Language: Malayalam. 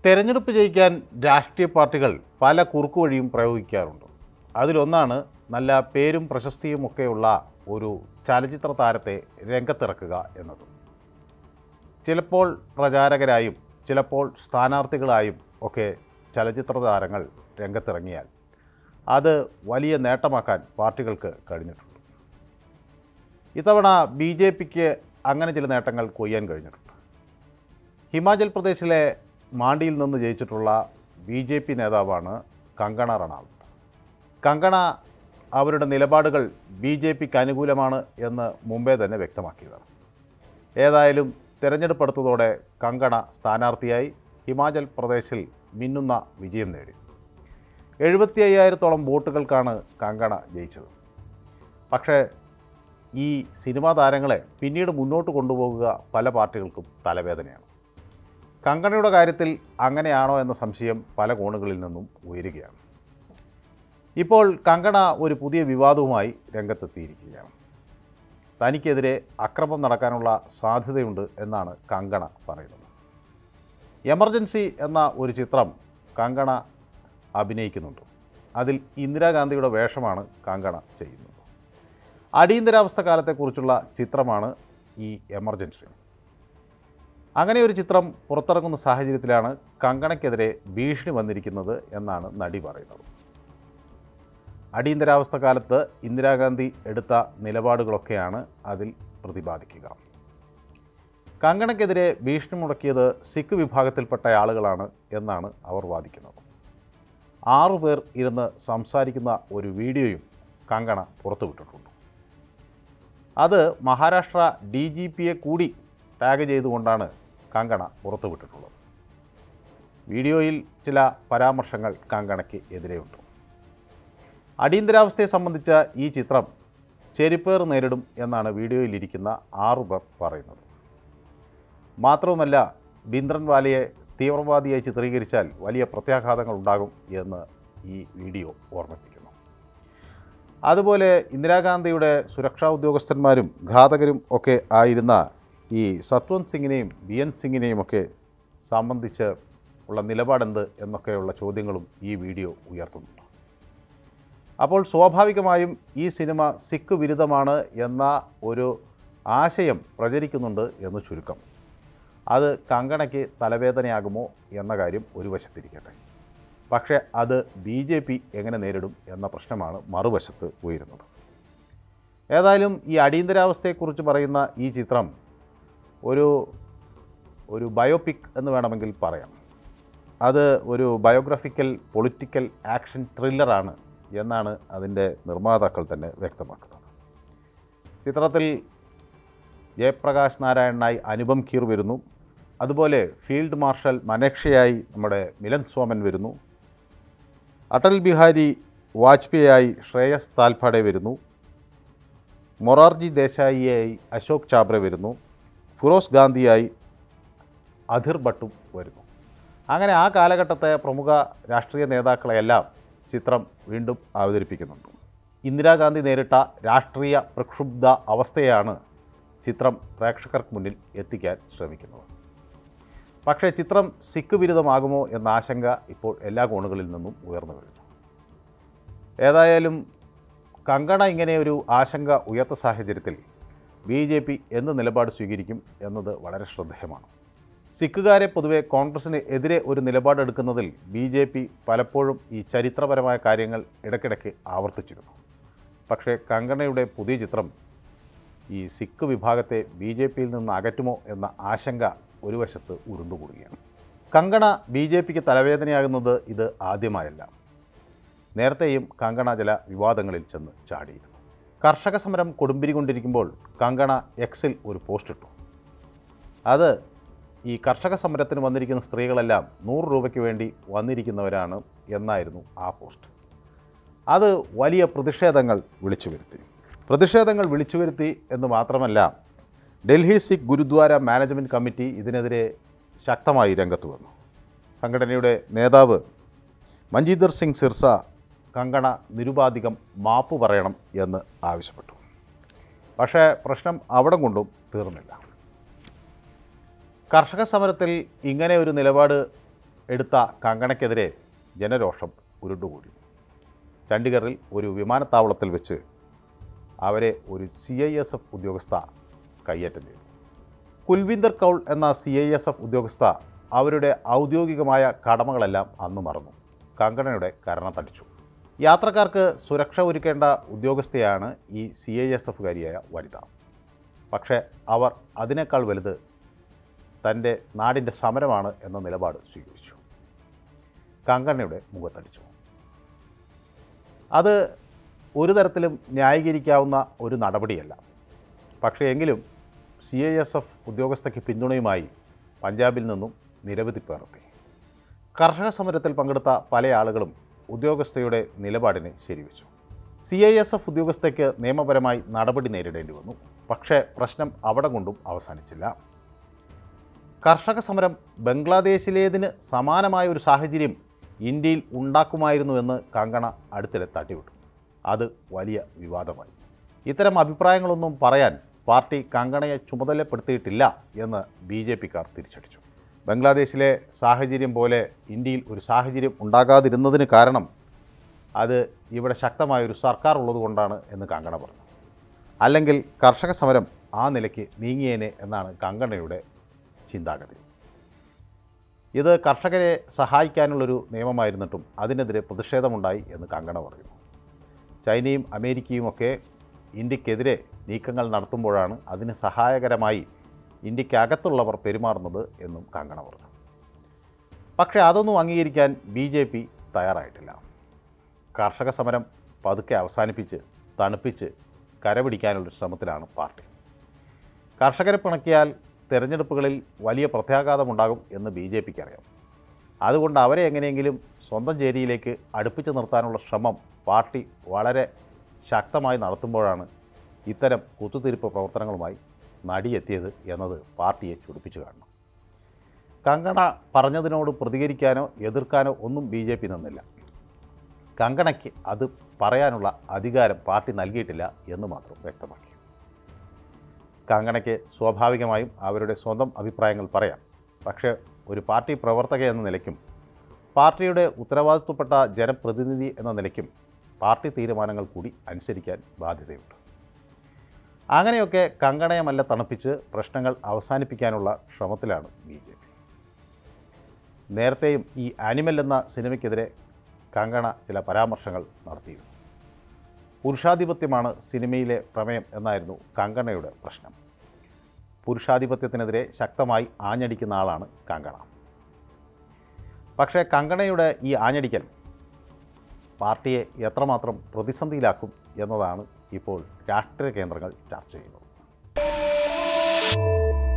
തെരഞ്ഞെടുപ്പ് ജയിക്കാൻ രാഷ്ട്രീയ പാർട്ടികൾ പല കുറുക്കുവഴിയും പ്രയോഗിക്കാറുണ്ട് അതിലൊന്നാണ് നല്ല പേരും പ്രശസ്തിയും ഒക്കെയുള്ള ഒരു ചലച്ചിത്ര താരത്തെ രംഗത്തിറക്കുക എന്നത് ചിലപ്പോൾ പ്രചാരകരായും ചിലപ്പോൾ സ്ഥാനാർത്ഥികളായും ഒക്കെ ചലച്ചിത്ര താരങ്ങൾ രംഗത്തിറങ്ങിയാൽ അത് വലിയ നേട്ടമാക്കാൻ പാർട്ടികൾക്ക് കഴിഞ്ഞിട്ടുണ്ട് ഇത്തവണ ബി ജെ പിക്ക് അങ്ങനെ ചില നേട്ടങ്ങൾ കൊയ്യാൻ കഴിഞ്ഞിട്ടുണ്ട് ഹിമാചൽ പ്രദേശിലെ മാണ്ടിയിൽ നിന്ന് ജയിച്ചിട്ടുള്ള ബി ജെ പി നേതാവാണ് കങ്കണ റണാവത്ത് കങ്കണ അവരുടെ നിലപാടുകൾ ബി ജെ പിക്ക് അനുകൂലമാണ് എന്ന് മുമ്പേ തന്നെ വ്യക്തമാക്കിയതാണ് ഏതായാലും തിരഞ്ഞെടുപ്പ് അടുത്തതോടെ കങ്കണ സ്ഥാനാർത്ഥിയായി ഹിമാചൽ പ്രദേശിൽ മിന്നുന്ന വിജയം നേടി എഴുപത്തി അയ്യായിരത്തോളം വോട്ടുകൾക്കാണ് കങ്കണ ജയിച്ചത് പക്ഷേ ഈ സിനിമാ താരങ്ങളെ പിന്നീട് മുന്നോട്ട് കൊണ്ടുപോകുക പല പാർട്ടികൾക്കും തലവേദനയാണ് കങ്കണയുടെ കാര്യത്തിൽ അങ്ങനെയാണോ എന്ന സംശയം പല കോണുകളിൽ നിന്നും ഉയരുകയാണ് ഇപ്പോൾ കങ്കണ ഒരു പുതിയ വിവാദവുമായി രംഗത്തെത്തിയിരിക്കുകയാണ് തനിക്കെതിരെ അക്രമം നടക്കാനുള്ള സാധ്യതയുണ്ട് എന്നാണ് കങ്കണ പറയുന്നത് എമർജൻസി എന്ന ഒരു ചിത്രം കങ്കണ അഭിനയിക്കുന്നുണ്ട് അതിൽ ഇന്ദിരാഗാന്ധിയുടെ വേഷമാണ് കങ്കണ ചെയ്യുന്നത് അടിയന്തരാവസ്ഥ കാലത്തെക്കുറിച്ചുള്ള ചിത്രമാണ് ഈ എമർജൻസി അങ്ങനെ ഒരു ചിത്രം പുറത്തിറങ്ങുന്ന സാഹചര്യത്തിലാണ് കങ്കണയ്ക്കെതിരെ ഭീഷണി വന്നിരിക്കുന്നത് എന്നാണ് നടി പറയുന്നത് അടിയന്തരാവസ്ഥ കാലത്ത് ഇന്ദിരാഗാന്ധി എടുത്ത നിലപാടുകളൊക്കെയാണ് അതിൽ പ്രതിപാദിക്കുക കങ്കണയ്ക്കെതിരെ ഭീഷണി മുടക്കിയത് സിഖ് വിഭാഗത്തിൽപ്പെട്ട ആളുകളാണ് എന്നാണ് അവർ വാദിക്കുന്നത് ആറു പേർ ഇരുന്ന് സംസാരിക്കുന്ന ഒരു വീഡിയോയും കങ്കണ പുറത്തുവിട്ടിട്ടുണ്ട് അത് മഹാരാഷ്ട്ര ഡി ജി പിയെ കൂടി ടാഗ് ചെയ്തുകൊണ്ടാണ് കങ്കണ പുറത്തുവിട്ടിട്ടുള്ളത് വീഡിയോയിൽ ചില പരാമർശങ്ങൾ കങ്കണയ്ക്ക് എതിരെയുണ്ട് അടിയന്തരാവസ്ഥയെ സംബന്ധിച്ച ഈ ചിത്രം ചെരിപ്പേർ നേരിടും എന്നാണ് വീഡിയോയിലിരിക്കുന്ന ആറു പേർ പറയുന്നത് മാത്രവുമല്ല ബിന്ദ്രൻവാലയെ തീവ്രവാദിയായി ചിത്രീകരിച്ചാൽ വലിയ പ്രത്യാഘാതങ്ങൾ ഉണ്ടാകും എന്ന് ഈ വീഡിയോ ഓർമ്മിപ്പിക്കുന്നു അതുപോലെ ഇന്ദിരാഗാന്ധിയുടെ സുരക്ഷാ ഉദ്യോഗസ്ഥന്മാരും ഘാതകരും ഒക്കെ ആയിരുന്ന ഈ സത്വന്ത് സിംഗിനെയും ബി എൻ സിംഗിനെയും ഒക്കെ സംബന്ധിച്ച് ഉള്ള നിലപാടെന്ത് എന്നൊക്കെയുള്ള ചോദ്യങ്ങളും ഈ വീഡിയോ ഉയർത്തുന്നുണ്ട് അപ്പോൾ സ്വാഭാവികമായും ഈ സിനിമ സിഖ് വിരുദ്ധമാണ് എന്ന ഒരു ആശയം പ്രചരിക്കുന്നുണ്ട് എന്ന് ചുരുക്കം അത് കങ്കണയ്ക്ക് തലവേദനയാകുമോ എന്ന കാര്യം ഒരു വശത്തിരിക്കട്ടെ പക്ഷേ അത് ബി ജെ പി എങ്ങനെ നേരിടും എന്ന പ്രശ്നമാണ് മറുവശത്ത് ഉയരുന്നത് ഏതായാലും ഈ അടിയന്തരാവസ്ഥയെക്കുറിച്ച് പറയുന്ന ഈ ചിത്രം ഒരു ഒരു ബയോപിക് എന്ന് വേണമെങ്കിൽ പറയാം അത് ഒരു ബയോഗ്രഫിക്കൽ പൊളിറ്റിക്കൽ ആക്ഷൻ ത്രില്ലറാണ് എന്നാണ് അതിൻ്റെ നിർമ്മാതാക്കൾ തന്നെ വ്യക്തമാക്കുന്നത് ചിത്രത്തിൽ ജയപ്രകാശ് നാരായണനായി അനുപം ഖീർ വരുന്നു അതുപോലെ ഫീൽഡ് മാർഷൽ മനേക്ഷയായി നമ്മുടെ മിലൻ സോമൻ വരുന്നു അടൽ ബിഹാരി വാജ്പേയിയായി ശ്രേയസ് താൽഫാഡെ വരുന്നു മൊറാർജി ദേശായിയായി അശോക് ചാബ്ര വരുന്നു ഫിറോസ് ഗാന്ധിയായി അധിർ ഭട്ടും വരുന്നു അങ്ങനെ ആ കാലഘട്ടത്തെ പ്രമുഖ രാഷ്ട്രീയ നേതാക്കളെയെല്ലാം ചിത്രം വീണ്ടും അവതരിപ്പിക്കുന്നുണ്ട് ഇന്ദിരാഗാന്ധി നേരിട്ട രാഷ്ട്രീയ പ്രക്ഷുബ്ധ അവസ്ഥയാണ് ചിത്രം പ്രേക്ഷകർക്ക് മുന്നിൽ എത്തിക്കാൻ ശ്രമിക്കുന്നത് പക്ഷേ ചിത്രം സിഖ് വിരുദ്ധമാകുമോ എന്ന ആശങ്ക ഇപ്പോൾ എല്ലാ കോണുകളിൽ നിന്നും ഉയർന്നു കഴിഞ്ഞു ഏതായാലും കങ്കണ ഇങ്ങനെ ഒരു ആശങ്ക ഉയർത്ത സാഹചര്യത്തിൽ ബി ജെ പി എന്ത് നിലപാട് സ്വീകരിക്കും എന്നത് വളരെ ശ്രദ്ധേയമാണ് സിഖുകാരെ പൊതുവെ കോൺഗ്രസിന് എതിരെ ഒരു നിലപാടെടുക്കുന്നതിൽ ബി ജെ പി പലപ്പോഴും ഈ ചരിത്രപരമായ കാര്യങ്ങൾ ഇടയ്ക്കിടയ്ക്ക് ആവർത്തിച്ചിരുന്നു പക്ഷേ കങ്കണയുടെ പുതിയ ചിത്രം ഈ സിഖ് വിഭാഗത്തെ ബി ജെ പിയിൽ നിന്ന് അകറ്റുമോ എന്ന ആശങ്ക ഒരു വശത്ത് ഉരുണ്ടുകൂടുകയാണ് കങ്കണ ബി ജെ പിക്ക് തലവേദനയാകുന്നത് ഇത് ആദ്യമായല്ല നേരത്തെയും കങ്കണ ചില വിവാദങ്ങളിൽ ചെന്ന് ചാടിയിരുന്നു കർഷക സമരം കൊടുമ്പിരി കൊണ്ടിരിക്കുമ്പോൾ കങ്കണ എക്സിൽ ഒരു പോസ്റ്റ് ഇട്ടു അത് ഈ കർഷക സമരത്തിന് വന്നിരിക്കുന്ന സ്ത്രീകളെല്ലാം നൂറ് രൂപയ്ക്ക് വേണ്ടി വന്നിരിക്കുന്നവരാണ് എന്നായിരുന്നു ആ പോസ്റ്റ് അത് വലിയ പ്രതിഷേധങ്ങൾ വിളിച്ചു വരുത്തി പ്രതിഷേധങ്ങൾ വിളിച്ചു വരുത്തി എന്ന് മാത്രമല്ല ഡൽഹി സിഖ് ഗുരുദ്വാര മാനേജ്മെൻറ്റ് കമ്മിറ്റി ഇതിനെതിരെ ശക്തമായി രംഗത്ത് വന്നു സംഘടനയുടെ നേതാവ് മഞ്ജീന്ദർ സിംഗ് സിർസ കങ്കണ നിരുപാധികം മാപ്പ് പറയണം എന്ന് ആവശ്യപ്പെട്ടു പക്ഷേ പ്രശ്നം അവിടം കൊണ്ടും തീർന്നില്ല കർഷക സമരത്തിൽ ഇങ്ങനെ ഒരു നിലപാട് എടുത്ത കങ്കണയ്ക്കെതിരെ ജനരോഷം ഉരുണ്ടുകൂടി ചണ്ഡീഗറിൽ ഒരു വിമാനത്താവളത്തിൽ വെച്ച് അവരെ ഒരു സി ഐ എസ് എഫ് ഉദ്യോഗസ്ഥ കയ്യേറ്റം ചെയ്തു കുൽവിന്ദർ കൗൾ എന്ന സി ഐ എസ് എഫ് ഉദ്യോഗസ്ഥ അവരുടെ ഔദ്യോഗികമായ കടമകളെല്ലാം അന്ന് മറന്നു കങ്കണയുടെ കരണത്തടിച്ചു യാത്രക്കാർക്ക് സുരക്ഷ ഒരുക്കേണ്ട ഉദ്യോഗസ്ഥയാണ് ഈ സി ഐ എസ് എഫുകാരിയായ വനിത പക്ഷേ അവർ അതിനേക്കാൾ വലുത് തൻ്റെ നാടിൻ്റെ സമരമാണ് എന്ന നിലപാട് സ്വീകരിച്ചു കങ്കണ്ണയുടെ മുഖത്തടിച്ചു അത് ഒരു തരത്തിലും ന്യായീകരിക്കാവുന്ന ഒരു നടപടിയല്ല പക്ഷേ എങ്കിലും സി ഐ എസ് എഫ് ഉദ്യോഗസ്ഥയ്ക്ക് പിന്തുണയുമായി പഞ്ചാബിൽ നിന്നും നിരവധി പേർ എത്തി കർഷക സമരത്തിൽ പങ്കെടുത്ത പല ആളുകളും ഉദ്യോഗസ്ഥയുടെ നിലപാടിനെ ശരിവെച്ചു സി ഐ എസ് എഫ് ഉദ്യോഗസ്ഥയ്ക്ക് നിയമപരമായി നടപടി നേരിടേണ്ടി വന്നു പക്ഷേ പ്രശ്നം അവിടെ കൊണ്ടും അവസാനിച്ചില്ല കർഷക സമരം ബംഗ്ലാദേശിലേതിന് സമാനമായ ഒരു സാഹചര്യം ഇന്ത്യയിൽ ഉണ്ടാക്കുമായിരുന്നുവെന്ന് കങ്കണ അടുത്തിടെ തട്ടിവിട്ടു അത് വലിയ വിവാദമായി ഇത്തരം അഭിപ്രായങ്ങളൊന്നും പറയാൻ പാർട്ടി കങ്കണയെ ചുമതലപ്പെടുത്തിയിട്ടില്ല എന്ന് ബി ജെ പിക്കാർ തിരിച്ചടിച്ചു ബംഗ്ലാദേശിലെ സാഹചര്യം പോലെ ഇന്ത്യയിൽ ഒരു സാഹചര്യം ഉണ്ടാകാതിരുന്നതിന് കാരണം അത് ഇവിടെ ശക്തമായൊരു സർക്കാർ ഉള്ളതുകൊണ്ടാണ് എന്ന് കങ്കണ പറഞ്ഞു അല്ലെങ്കിൽ കർഷക സമരം ആ നിലയ്ക്ക് നീങ്ങിയേനെ എന്നാണ് കങ്കണയുടെ ചിന്താഗതി ഇത് കർഷകരെ സഹായിക്കാനുള്ളൊരു നിയമമായിരുന്നിട്ടും അതിനെതിരെ പ്രതിഷേധമുണ്ടായി എന്ന് കങ്കണ പറയുന്നു ചൈനയും അമേരിക്കയും ഒക്കെ ഇന്ത്യക്കെതിരെ നീക്കങ്ങൾ നടത്തുമ്പോഴാണ് അതിന് സഹായകരമായി ഇന്ത്യക്കകത്തുള്ളവർ പെരുമാറുന്നത് എന്നും കങ്കണ പറഞ്ഞു പക്ഷേ അതൊന്നും അംഗീകരിക്കാൻ ബി ജെ പി തയ്യാറായിട്ടില്ല കർഷക സമരം പതുക്കെ അവസാനിപ്പിച്ച് തണുപ്പിച്ച് കരപിടിക്കാനുള്ള ശ്രമത്തിലാണ് പാർട്ടി കർഷകരെ പിണക്കിയാൽ തെരഞ്ഞെടുപ്പുകളിൽ വലിയ പ്രത്യാഘാതമുണ്ടാകും എന്ന് ബി ജെ പിക്ക് അറിയാം അതുകൊണ്ട് അവരെ എങ്ങനെയെങ്കിലും സ്വന്തം ചേരിയിലേക്ക് അടുപ്പിച്ച് നിർത്താനുള്ള ശ്രമം പാർട്ടി വളരെ ശക്തമായി നടത്തുമ്പോഴാണ് ഇത്തരം കുത്തുതിരിപ്പ് പ്രവർത്തനങ്ങളുമായി നടിയെത്തിയത് എന്നത് പാർട്ടിയെ ചൊടിപ്പിച്ചു കാണണം കങ്കണ പറഞ്ഞതിനോട് പ്രതികരിക്കാനോ എതിർക്കാനോ ഒന്നും ബി ജെ പി നിന്നില്ല കങ്കണയ്ക്ക് അത് പറയാനുള്ള അധികാരം പാർട്ടി നൽകിയിട്ടില്ല എന്ന് മാത്രം വ്യക്തമാക്കി കങ്കണയ്ക്ക് സ്വാഭാവികമായും അവരുടെ സ്വന്തം അഭിപ്രായങ്ങൾ പറയാം പക്ഷേ ഒരു പാർട്ടി പ്രവർത്തക എന്ന നിലയ്ക്കും പാർട്ടിയുടെ ഉത്തരവാദിത്വപ്പെട്ട ജനപ്രതിനിധി എന്ന നിലയ്ക്കും പാർട്ടി തീരുമാനങ്ങൾ കൂടി അനുസരിക്കാൻ ബാധ്യതയുണ്ട് അങ്ങനെയൊക്കെ കങ്കണയമല്ല തണുപ്പിച്ച് പ്രശ്നങ്ങൾ അവസാനിപ്പിക്കാനുള്ള ശ്രമത്തിലാണ് ബി ജെ പി നേരത്തെയും ഈ ആനിമൽ എന്ന സിനിമയ്ക്കെതിരെ കങ്കണ ചില പരാമർശങ്ങൾ നടത്തിയിരുന്നു പുരുഷാധിപത്യമാണ് സിനിമയിലെ പ്രമേയം എന്നായിരുന്നു കങ്കണയുടെ പ്രശ്നം പുരുഷാധിപത്യത്തിനെതിരെ ശക്തമായി ആഞ്ഞടിക്കുന്ന ആളാണ് കങ്കണ പക്ഷേ കങ്കണയുടെ ഈ ആഞ്ഞടിക്കൽ പാർട്ടിയെ എത്രമാത്രം പ്രതിസന്ധിയിലാക്കും എന്നതാണ് ഇപ്പോൾ രാഷ്ട്രീയ കേന്ദ്രങ്ങൾ ചർച്ച ചെയ്യുന്നത്